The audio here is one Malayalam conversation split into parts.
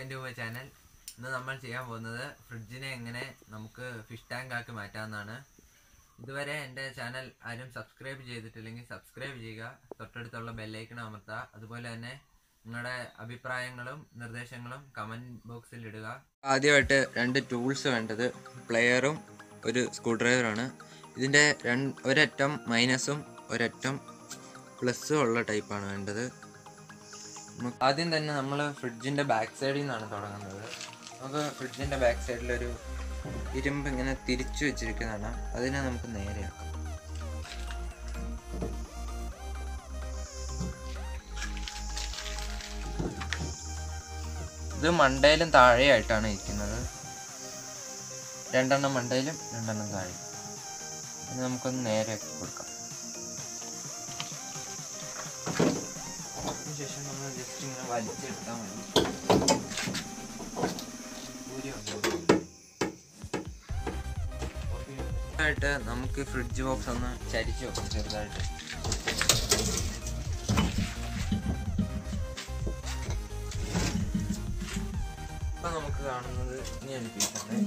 ടു മൈ ചാനൽ ഇന്ന് നമ്മൾ ചെയ്യാൻ പോകുന്നത് ഫ്രിഡ്ജിനെ എങ്ങനെ നമുക്ക് ഫിഷ് ടാങ്ക് ആക്കി മാറ്റാമെന്നാണ് ഇതുവരെ എൻ്റെ ചാനൽ ആരും സബ്സ്ക്രൈബ് ചെയ്തിട്ടില്ലെങ്കിൽ സബ്സ്ക്രൈബ് ചെയ്യുക തൊട്ടടുത്തുള്ള ബെല്ലൈക്കൺ അമർത്തുക അതുപോലെ തന്നെ നിങ്ങളുടെ അഭിപ്രായങ്ങളും നിർദ്ദേശങ്ങളും കമൻറ്റ് ബോക്സിൽ ഇടുക ആദ്യമായിട്ട് രണ്ട് ടൂൾസ് വേണ്ടത് പ്ലെയറും ഒരു സ്ക്രൂ ഡ്രൈവറാണ് ഇതിൻ്റെ രണ്ട് ഒരറ്റം മൈനസും ഒരറ്റം പ്ലസ്സും ഉള്ള ടൈപ്പാണ് വേണ്ടത് നമുക്ക് ആദ്യം തന്നെ നമ്മൾ ഫ്രിഡ്ജിൻ്റെ ബാക്ക് സൈഡിൽ നിന്നാണ് തുടങ്ങുന്നത് നമുക്ക് ഫ്രിഡ്ജിൻ്റെ ബാക്ക് സൈഡിലൊരു ഇരുമ്പ് ഇങ്ങനെ തിരിച്ചു വെച്ചിരിക്കുന്നതാണ് അതിനെ നമുക്ക് നേരെയാക്കാം ഇത് മണ്ടയിലും താഴെയായിട്ടാണ് ഇരിക്കുന്നത് രണ്ടെണ്ണം മണ്ടയിലും രണ്ടെണ്ണം താഴെ ഇത് നമുക്കൊന്ന് നേരെയാക്കി കൊടുക്കാം അതിനുശേഷം നമ്മൾ ജസ്റ്റ് ഇങ്ങനെ വലിച്ചെടുത്താൽ മതി ഊരി വെക്കണം. ആയിട്ട് നമുക്ക് ഫ്രിഡ്ജ് ബോക്സ് ഒന്ന് ചരിച്ചു വെക്കാം ചെറുതായിട്ട് ഇപ്പൊ നമുക്ക് കാണുന്നത് ഇങ്ങനെയാണ് പീസാണ്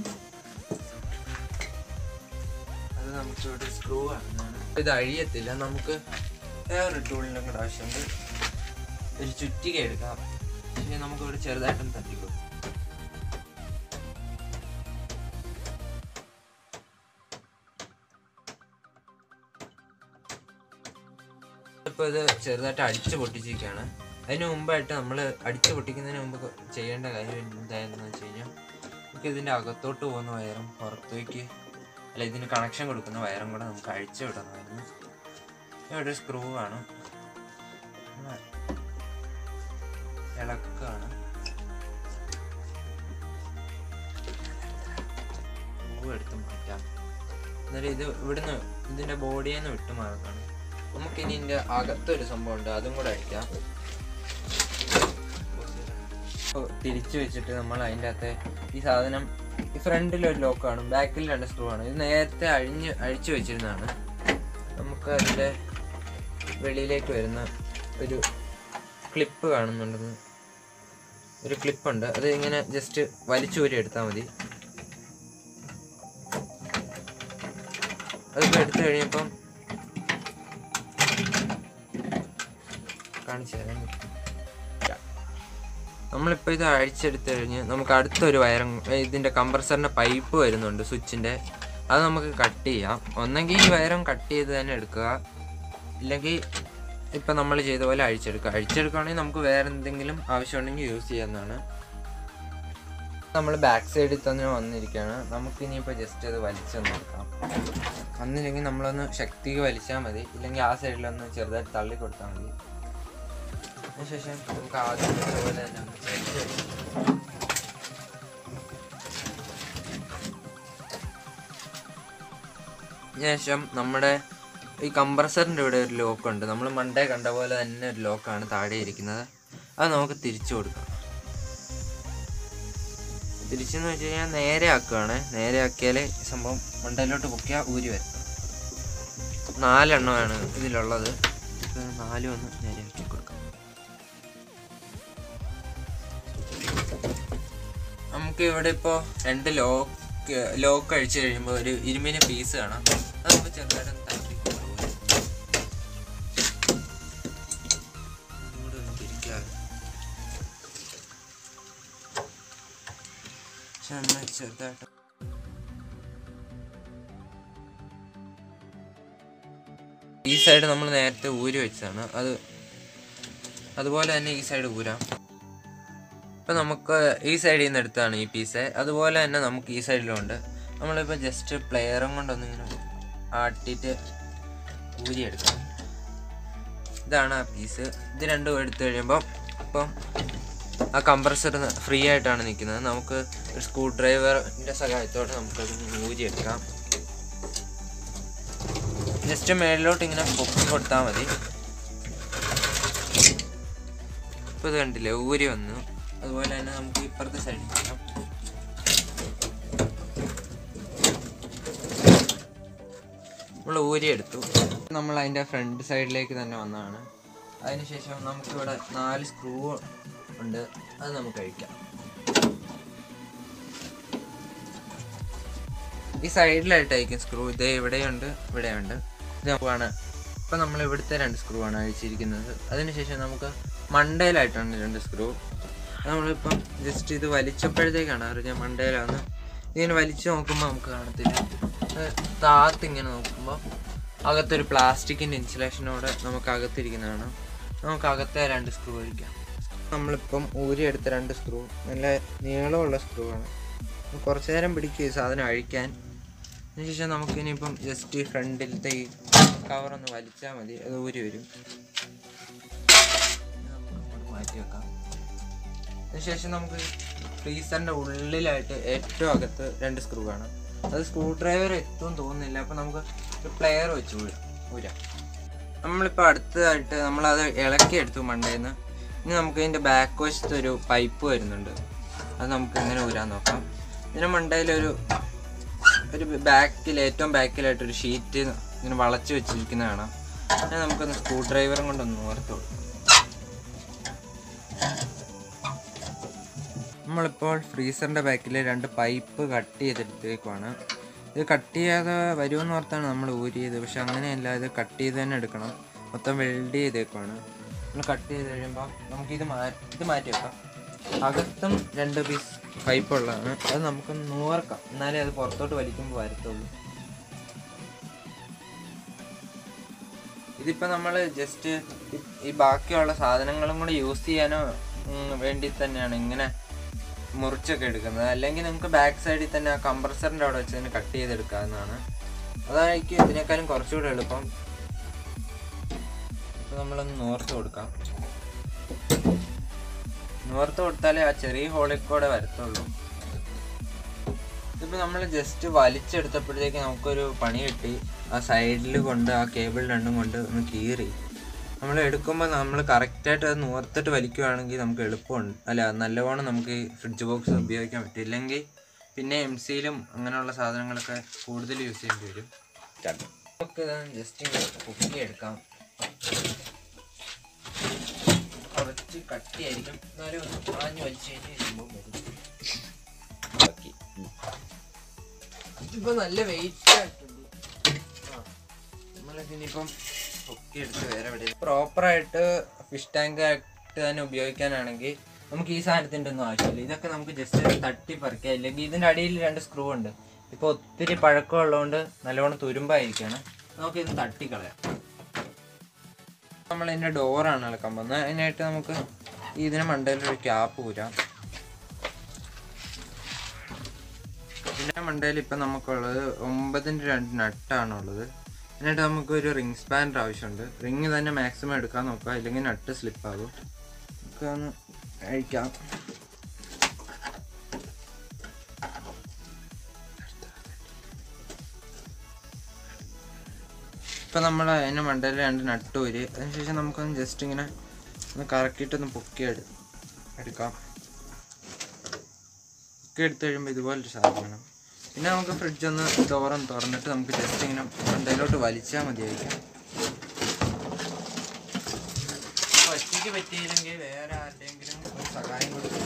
അത് നമുക്ക് ഇവിടെ സ്ക്രൂ ആണ് ഇത് അഴിയത്തില്ല നമുക്ക് വേറൊരു ടൂളിൻ്റെ കൂടെ ആവശ്യമുണ്ട് ഒരു ചുറ്റിക എടുക്കാം പക്ഷേ നമുക്ക് ഇവിടെ ചെറുതായിട്ടൊന്ന് തട്ടിക്കൊടുക്കും ഇപ്പോൾ ഇത് ചെറുതായിട്ട് അടിച്ച് പൊട്ടിച്ചിരിക്കുകയാണ് അതിന് മുമ്പായിട്ട് നമ്മൾ അടിച്ച് പൊട്ടിക്കുന്നതിന് മുമ്പ് ചെയ്യേണ്ട കാര്യം എന്തായെന്ന് വെച്ച് കഴിഞ്ഞാൽ നമുക്ക് ഇതിൻ്റെ അകത്തോട്ട് പോകുന്ന വയറും പുറത്തേക്ക് അല്ല ഇതിന് കണക്ഷൻ കൊടുക്കുന്ന വയറും കൂടെ നമുക്ക് അഴിച്ചു വിടണമായിരുന്നു ഇവിടെ സ്ക്രൂ ആണ് ഇളക്കാണ് സ്ക്രൂ എടുത്ത് മാറ്റാം എന്നാലും ഇത് ഇവിടുന്ന് ഇതിൻ്റെ ബോഡിയിൽ നിന്ന് വിട്ടു മാറുന്നതാണ് നമുക്കിനി ഇതിൻ്റെ അകത്തൊരു സംഭവം ഉണ്ട് അതും കൂടെ അടിക്കാം ഇപ്പോൾ തിരിച്ചു വെച്ചിട്ട് നമ്മൾ അതിൻ്റെ അകത്തെ ഈ സാധനം ഈ ഫ്രണ്ടിൽ ഒരു ലോക്കാണ് ബാക്കിൽ രണ്ട് സ്ക്രൂ ആണ് ഇത് നേരത്തെ അഴിഞ്ഞ് അഴിച്ചു വെച്ചിരുന്നതാണ് നമുക്ക് അതിൻ്റെ വെളിയിലേക്ക് വരുന്ന ഒരു ക്ലിപ്പ് കാണുന്നുണ്ടെന്ന് ഒരു ക്ലിപ്പുണ്ട് അത് ഇങ്ങനെ ജസ്റ്റ് വലിച്ചൂരി എടുത്താൽ മതി അതിപ്പോൾ എടുത്തു കഴിഞ്ഞപ്പം കാണിച്ചു തരാം നമ്മളിപ്പോൾ ഇത് അഴിച്ചെടുത്ത് കഴിഞ്ഞ് നമുക്ക് അടുത്തൊരു വയറും ഇതിൻ്റെ കംപ്രസറിൻ്റെ പൈപ്പ് വരുന്നുണ്ട് സ്വിച്ചിൻ്റെ അത് നമുക്ക് കട്ട് ചെയ്യാം ഒന്നെങ്കിൽ ഈ വയറും കട്ട് ചെയ്ത് തന്നെ എടുക്കുക ഇല്ലെങ്കിൽ ഇപ്പം നമ്മൾ ചെയ്ത പോലെ അഴിച്ചെടുക്കുക അഴിച്ചെടുക്കുകയാണെങ്കിൽ നമുക്ക് വേറെ എന്തെങ്കിലും ആവശ്യമുണ്ടെങ്കിൽ യൂസ് ചെയ്യാവുന്നതാണ് നമ്മൾ ബാക്ക് സൈഡിൽ തന്നെ വന്നിരിക്കുകയാണ് നമുക്ക് ഇനിയിപ്പോൾ ജസ്റ്റ് അത് വലിച്ചു നോക്കാം വന്നില്ലെങ്കിൽ നമ്മളൊന്ന് ശക്തിക്ക് വലിച്ചാൽ മതി ഇല്ലെങ്കിൽ ആ സൈഡിലൊന്ന് ചെറുതായിട്ട് തള്ളി കൊടുത്താൽ മതി അതിനുശേഷം നമുക്ക് ആദ്യം വെച്ച പോലെ തന്നെ ഒന്ന് ചരിച്ച് വെക്കാം. ശേഷം നമ്മുടെ ഈ കംപ്രസറിൻ്റെ ഇവിടെ ഒരു ലോക്ക് ഉണ്ട് നമ്മൾ മണ്ടേ കണ്ട പോലെ തന്നെ ഒരു ലോക്കാണ് താഴെ ഇരിക്കുന്നത് അത് നമുക്ക് തിരിച്ചു കൊടുക്കാം തിരിച്ചെന്ന് വെച്ച് കഴിഞ്ഞാൽ നേരെ ആക്കുകയാണ് നേരെ ആക്കിയാൽ ഈ സംഭവം മണ്ടയിലോട്ട് പൊക്കിയാൽ ഊരി വരും നാലെണ്ണമാണ് ഇതിലുള്ളത് ഇത് നാലും ഒന്ന് നേരെ ആക്കി കൊടുക്കാം നമുക്ക് ഇവിടെ ഇപ്പോൾ രണ്ട് ലോക്ക് ലോക്ക് അഴിച്ചു കഴിയുമ്പോൾ ഒരു ഇരുമ്പിന് പീസ് കാണാം അത് നമുക്ക് ചെറുതായിട്ട് തട്ടി കൊടുക്കാം. ഒന്നുകൂടെ ഒന്ന് തിരിക്കാം. പക്ഷെ നമ്മൾ ചെറുതായിട്ട് ഈ സൈഡ് നമ്മൾ നേരത്തെ ഊരി വെച്ചതാണ് അത് അതുപോലെ തന്നെ ഈ സൈഡ് ഊരാം ഇപ്പം നമുക്ക് ഈ സൈഡിൽ നിന്ന് എടുത്താണ് ഈ പീസ് അതുപോലെ തന്നെ നമുക്ക് ഈ സൈഡിലും ഉണ്ട് നമ്മളിപ്പോൾ ജസ്റ്റ് പ്ലെയറും കൊണ്ടൊന്നിങ്ങനെ ആട്ടിയിട്ട് ഊരിയെടുക്കാം ഇതാണ് ആ പീസ് ഇത് രണ്ടും എടുത്തു കഴിയുമ്പോൾ ഇപ്പം ആ കംപ്രസർ ഫ്രീ ആയിട്ടാണ് നിൽക്കുന്നത് നമുക്ക് ഒരു സ്ക്രൂ ഡ്രൈവറിൻ്റെ സഹായത്തോടെ നമുക്കത് ഊരിയെടുക്കാം ജസ്റ്റ് മേളിലോട്ട് ഇങ്ങനെ പൊക്കി കൊടുത്താൽ മതി ഇപ്പോൾ ഇത് കണ്ടില്ലേ ഊരി വന്നു അതുപോലെ തന്നെ നമുക്ക് ഇപ്പുറത്തെ സൈഡിൽ ചെയ്യാം നമ്മൾ ഊരി എടുത്തു നമ്മൾ അതിൻ്റെ ഫ്രണ്ട് സൈഡിലേക്ക് തന്നെ വന്നതാണ് അതിനുശേഷം നമുക്കിവിടെ നാല് സ്ക്രൂ ഉണ്ട് അത് നമുക്ക് കഴിക്കാം ഈ സൈഡിലായിട്ടായിരിക്കും സ്ക്രൂ ഇതേ ഇവിടെയുണ്ട് ഇവിടെയുണ്ട് ഇത് നമുക്കാണ് ഇപ്പം നമ്മൾ ഇവിടുത്തെ രണ്ട് സ്ക്രൂ ആണ് അഴിച്ചിരിക്കുന്നത് അതിനുശേഷം നമുക്ക് മണ്ടയിലായിട്ടാണ് രണ്ട് സ്ക്രൂ നമ്മളിപ്പം ജസ്റ്റ് ഇത് വലിച്ചപ്പോഴത്തേക്കാണ് അറിഞ്ഞ മണ്ടയിലാണ് ഇതിങ്ങനെ വലിച്ചു നോക്കുമ്പോൾ നമുക്ക് കാണത്തില്ല അത് താത്തിങ്ങനെ നോക്കുമ്പോൾ അകത്തൊരു പ്ലാസ്റ്റിക്കിൻ്റെ ഇൻസുലേഷനോടെ നമുക്ക് അകത്തിരിക്കുന്നതാണ് നമുക്ക് അകത്തെ രണ്ട് സ്ക്രൂ അഴിക്കാം നമ്മളിപ്പം ഊരിയെടുത്ത രണ്ട് സ്ക്രൂ നല്ല നീളമുള്ള സ്ക്രൂ ആണ് കുറച്ച് നേരം പിടിക്കുക ഈ സാധനം അഴിക്കാൻ അതിനുശേഷം നമുക്ക് ഇനിയിപ്പം ജസ്റ്റ് ഈ ഫ്രണ്ടിലത്തെ ഈ കവറൊന്ന് വലിച്ചാൽ മതി അത് ഊരി വരും നമുക്ക് അങ്ങോട്ട് മാറ്റി വെക്കാം അതിനുശേഷം നമുക്ക് ഫ്രീസറിൻ്റെ ഉള്ളിലായിട്ട് ഏറ്റവും അകത്ത് രണ്ട് സ്ക്രൂ ആണ് അത് സ്ക്രൂ ഡ്രൈവർ എത്തും തോന്നുന്നില്ല അപ്പം നമുക്ക് ഒരു പ്ലെയർ വെച്ച് ഊരാം ഊരാം നമ്മളിപ്പോൾ അടുത്തതായിട്ട് നമ്മളത് ഇളക്കി എടുത്തു മണ്ടേന്ന് ഇനി നമുക്ക് ഇതിൻ്റെ ബാക്ക് വശത്ത് ഒരു പൈപ്പ് വരുന്നുണ്ട് അത് നമുക്ക് എങ്ങനെ ഊരാൻ നോക്കാം ഇതിന് മണ്ടയിലൊരു ഒരു ബാക്കിൽ ഏറ്റവും ബാക്കിലായിട്ട് ഒരു ഷീറ്റ് ഇങ്ങനെ വളച്ച് വെച്ചിരിക്കുന്ന കാണാം അത് നമുക്കൊന്ന് സ്ക്രൂ ഡ്രൈവറും കൊണ്ടൊന്ന് ഓർത്ത് കൊടുക്കാം നമ്മളിപ്പോൾ ഫ്രീസറിൻ്റെ ബാക്കിൽ രണ്ട് പൈപ്പ് കട്ട് ചെയ്തെടുത്തേക്കുവാണ് ഇത് കട്ട് ചെയ്യാതെ വരുമെന്ന് ഓർത്താണ് നമ്മൾ ഊരിയത് പക്ഷെ അങ്ങനെയല്ല ഇത് കട്ട് ചെയ്ത് തന്നെ എടുക്കണം മൊത്തം വെൽഡ് ചെയ്തേക്കുവാണ് നമ്മൾ കട്ട് ചെയ്ത് കഴിയുമ്പോൾ നമുക്കിത് മാ ഇത് മാറ്റി വെക്കാം അകത്തും രണ്ട് പീസ് പൈപ്പ് ഉള്ളതാണ് അത് നമുക്കൊന്ന് നൂർക്കാം എന്നാലേ അത് പുറത്തോട്ട് വലിക്കുമ്പോൾ വരത്തുള്ളൂ ഇതിപ്പോൾ നമ്മൾ ജസ്റ്റ് ഈ ബാക്കിയുള്ള സാധനങ്ങളും കൂടെ യൂസ് ചെയ്യാനോ ഉം, വേണ്ടി തന്നെയാണ് ഇങ്ങനെ മുറിച്ചൊക്കെ എടുക്കുന്നത് അല്ലെങ്കിൽ നമുക്ക് ബാക്ക് സൈഡിൽ തന്നെ ആ കംപ്രസറിൻ്റെ അവിടെ വെച്ച് തന്നെ കട്ട് ചെയ്തെടുക്കാവുന്നതാണ് അതായിരിക്കും ഇതിനേക്കാളും കുറച്ചുകൂടെ എളുപ്പം ഇപ്പം നമ്മളൊന്ന് നോർത്ത് കൊടുക്കാം നോർത്ത് കൊടുത്താലേ ആ ചെറിയ ഹോളിൽ കൂടെ വരത്തുള്ളൂ ഇതിപ്പോൾ നമ്മൾ ജസ്റ്റ് വലിച്ചെടുത്തപ്പോഴത്തേക്ക് നമുക്കൊരു പണി കിട്ടി ആ സൈഡിൽ കൊണ്ട് ആ കേബിൾ രണ്ടും കൊണ്ട് ഒന്ന് കീറി നമ്മൾ എടുക്കുമ്പോൾ നമ്മൾ കറക്റ്റായിട്ട് അത് നൂർത്തിട്ട് വലിക്കുവാണെങ്കിൽ നമുക്ക് എളുപ്പമുണ്ട് അല്ല നല്ലവണ്ണം നമുക്ക് ഈ ഫ്രിഡ്ജ് ബോക്സ് ഉപയോഗിക്കാൻ പറ്റും ഇല്ലെങ്കിൽ പിന്നെ എം സിയിലും അങ്ങനെയുള്ള സാധനങ്ങളൊക്കെ കൂടുതൽ യൂസ് ചെയ്യേണ്ടി വരും നമുക്ക് ജസ്റ്റ് ഇങ്ങനെ കുക്കി എടുക്കാം കുറച്ച് കട്ടിയായിരിക്കും എന്നാലും ആഞ്ഞു വലിച്ചു കഴിഞ്ഞാൽ സംഭവം വരും ഇതിപ്പോ നല്ല വെയിറ്റ് ആയിട്ടുണ്ട് ആ നമ്മളിതിനിപ്പം പൊക്കി എടുത്ത് വേറെ എവിടെ പ്രോപ്പറായിട്ട് ഫിഷ് ടാങ്ക് ആയിട്ട് തന്നെ ഉപയോഗിക്കാനാണെങ്കിൽ നമുക്ക് ഈ സാധനത്തിൻ്റെ ഒന്നും ആവശ്യമില്ല ഇതൊക്കെ നമുക്ക് ജസ്റ്റ് തട്ടി പറിക്കാം ഇല്ലെങ്കിൽ ഇതിൻ്റെ അടിയിൽ രണ്ട് സ്ക്രൂ ഉണ്ട് ഇപ്പോൾ ഒത്തിരി പഴക്കമുള്ളതുകൊണ്ട് നല്ലോണം തുരുമ്പായിരിക്കുകയാണ് നമുക്കിത് തട്ടിക്കളയാം നമ്മൾ ഇതിൻ്റെ ഡോറാണ് ഇളക്കാൻ പോകുന്നത് അതിനായിട്ട് നമുക്ക് ഇതിന് മണ്ടയിലൊരു ക്യാപ്പ് ഊരാം ഇതിൻ്റെ മണ്ടയിൽ ഇപ്പം നമുക്കുള്ളത് ഒമ്പതിൻ്റെ രണ്ട് നട്ടാണുള്ളത് എന്നിട്ട് നമുക്ക് ഒരു റിംഗ് സ്പാൻഡർ ആവശ്യമുണ്ട് റിങ് തന്നെ മാക്സിമം എടുക്കാൻ നോക്കാം ഇല്ലെങ്കിൽ നട്ട് സ്ലിപ്പ് ആകും നമുക്ക് ഒന്ന് കഴിക്കാം ഇപ്പം നമ്മൾ അതിൻ്റെ മണ്ടയിൽ രണ്ട് നട്ട് ഊരി അതിനുശേഷം നമുക്കൊന്ന് ജസ്റ്റ് ഇങ്ങനെ ഒന്ന് കറക്കിയിട്ടൊന്ന് പൊക്കി എടു എടുക്കാം പൊക്കി എടുത്തു കഴിയുമ്പോൾ ഇതുപോലൊരു സാധനമാണ് പിന്നെ നമുക്ക് ഫ്രിഡ്ജ് ഒന്ന് ഡോറൊന്ന് തുറന്നിട്ട് നമുക്ക് ജസ്റ്റ് ഇങ്ങനെ മണ്ടയിലോട്ട് വലിച്ചാൽ മതിയായിരിക്കും ഒറ്റയ്ക്ക് പറ്റിയില്ലെങ്കിൽ വേറെ ആരുടെയെങ്കിലും ഒരു സഹായം കൊടുക്കും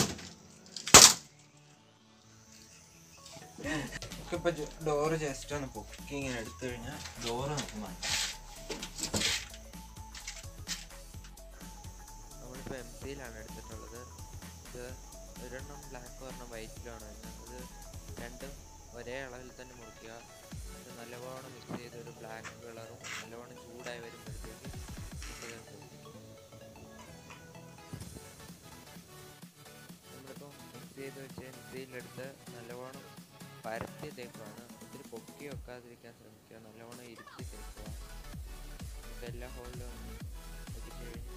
നമുക്കിപ്പോൾ ഡോറ് ജസ്റ്റ് ഒന്ന് പൊക്കി ഇങ്ങനെ എടുത്തു കഴിഞ്ഞാൽ ഡോറ് നമുക്ക് മാറ്റാം നമ്മളിപ്പോൾ എം സിയിലാണ് എടുത്തിട്ടുള്ളത് ഇത് ഒരെണ്ണം ബ്ലാക്ക് ഒരെണ്ണം വൈറ്റിലാണ് വരുന്നത് ഇത് രണ്ടും ഒരേ അളവിൽ തന്നെ മുറിക്കുക ഇത് നല്ലവണ്ണം മിക്സ് ചെയ്ത് ഒരു ബ്ലാക്ക് കളറും നല്ലവണ്ണം ചൂടായി വരുമ്പോഴത്തേക്ക് ഇത് നമ്മളിപ്പോൾ മിക്സ് ചെയ്ത് വെച്ച് മിക്സിയിലെടുത്ത് നല്ലവണ്ണം പരത്തി തേക്കുവാണ് ഒത്തിരി പൊക്കി വെക്കാതിരിക്കാൻ ശ്രമിക്കുക നല്ലവണ്ണം ഇരുത്തി തേക്കുക ഇപ്പം എല്ലാ ഹോളിലും ഒതുക്കി കഴിഞ്ഞ്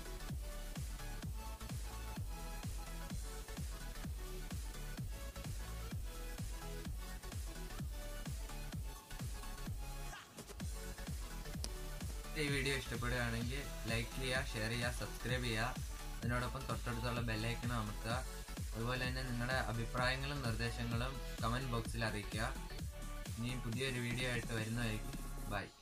ഈ വീഡിയോ ഇഷ്ടപ്പെടുകയാണെങ്കിൽ ലൈക്ക് ചെയ്യുക ഷെയർ ചെയ്യുക സബ്സ്ക്രൈബ് ചെയ്യുക അതിനോടൊപ്പം തൊട്ടടുത്തുള്ള ബെല്ലൈക്കൺ അമർത്തുക അതുപോലെ തന്നെ നിങ്ങളുടെ അഭിപ്രായങ്ങളും നിർദ്ദേശങ്ങളും കമൻറ്റ് ബോക്സിൽ അറിയിക്കുക ഇനി പുതിയൊരു വീഡിയോ ആയിട്ട് വരുന്നതായിരിക്കും ബൈ